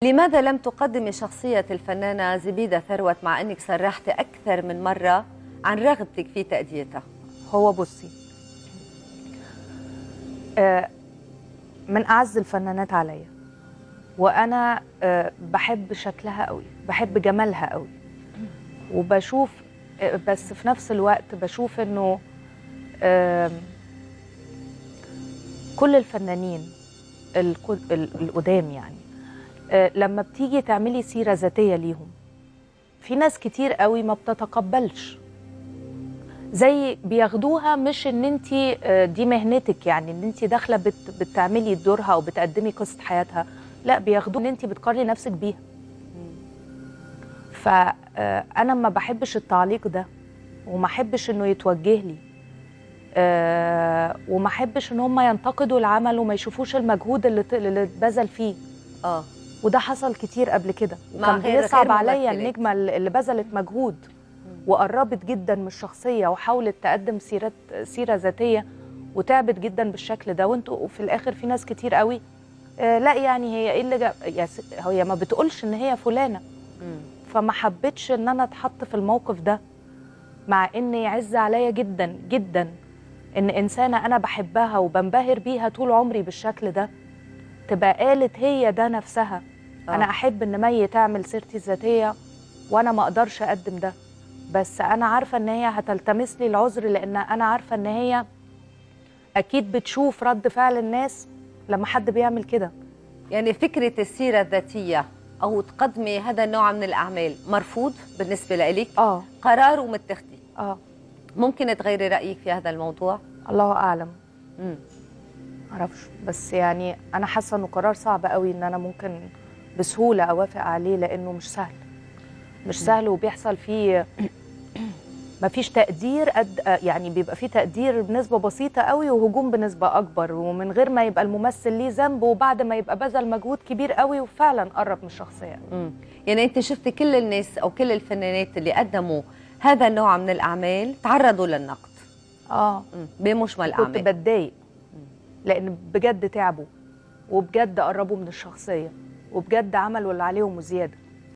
لماذا لم تقدمي شخصية الفنانة زبيدة ثروت مع أنك صرحتي أكثر من مرة عن رغبتك في تأديتها؟ هو بصي آه، من اعز الفنانات عليا وانا آه، بحب شكلها قوي بحب جمالها قوي وبشوف آه، بس في نفس الوقت بشوف انه آم، كل الفنانين القد- ال- القدام يعني آه، لما بتيجي تعملي سيره ذاتيه ليهم في ناس كتير قوي ما بتتقبلش زي بياخدوها مش ان انت دي مهنتك يعني ان انت داخله بت بتعملي دورها او بتقدمي قصه حياتها لا بياخدوها ان انت بتقارني نفسك بيها فانا ما بحبش التعليق ده وما احبش انه يتوجه لي آه، وما احبش ان هم ينتقدوا العمل وما يشوفوش المجهود اللي ت- اللي اتبذل فيه آه وده حصل كتير قبل كده مع وكان غير- بيصعب غير عليا ممثلات. النجمه اللي اللي بذلت مجهود وقربت جدا من الشخصيه وحاولت تقدم سيرة سيره ذاتيه وتعبت جدا بالشكل ده وانتوا وفي الاخر في ناس كتير قوي آه لا يعني هي ايه اللي جا... يا س- هي ما بتقولش ان هي فلانه مم. فما حبيتش ان انا اتحط في الموقف ده مع ان يعز عليا جدا جدا ان انسانه انا بحبها وبنبهر بيها طول عمري بالشكل ده تبقى قالت هي ده نفسها آه. انا احب ان مي تعمل سيرتي الذاتيه وانا ما اقدرش اقدم ده بس انا عارفه ان هي هتلتمس لي العذر لان انا عارفه ان هي اكيد بتشوف رد فعل الناس لما حد بيعمل كده يعني فكرة السيرة الذاتية أو تقدمي هذا النوع من الأعمال مرفوض بالنسبة لإلك اه قرار ومتخذي اه ممكن تغيري رأيك في هذا الموضوع؟ الله اعلم مم. معرفش بس يعني انا حاسه انه قرار صعب قوي ان انا ممكن بسهوله اوافق عليه لانه مش سهل مش سهل وبيحصل فيه مفيش تقدير قد يعني بيبقى فيه تقدير بنسبه بسيطه قوي وهجوم بنسبه اكبر ومن غير ما يبقى الممثل ليه ذنب وبعد ما يبقى بذل مجهود كبير قوي وفعلا قرب من الشخصيه مم. يعني أنت شفتي كل الناس أو كل الفنانات اللي قدموا هذا النوع من الأعمال تعرضوا للنقد اه مم. بمجمل كنت الأعمال بتضايق لان بجد تعبوا وبجد قربوا من الشخصيه وبجد عملوا اللي عليهم وزياده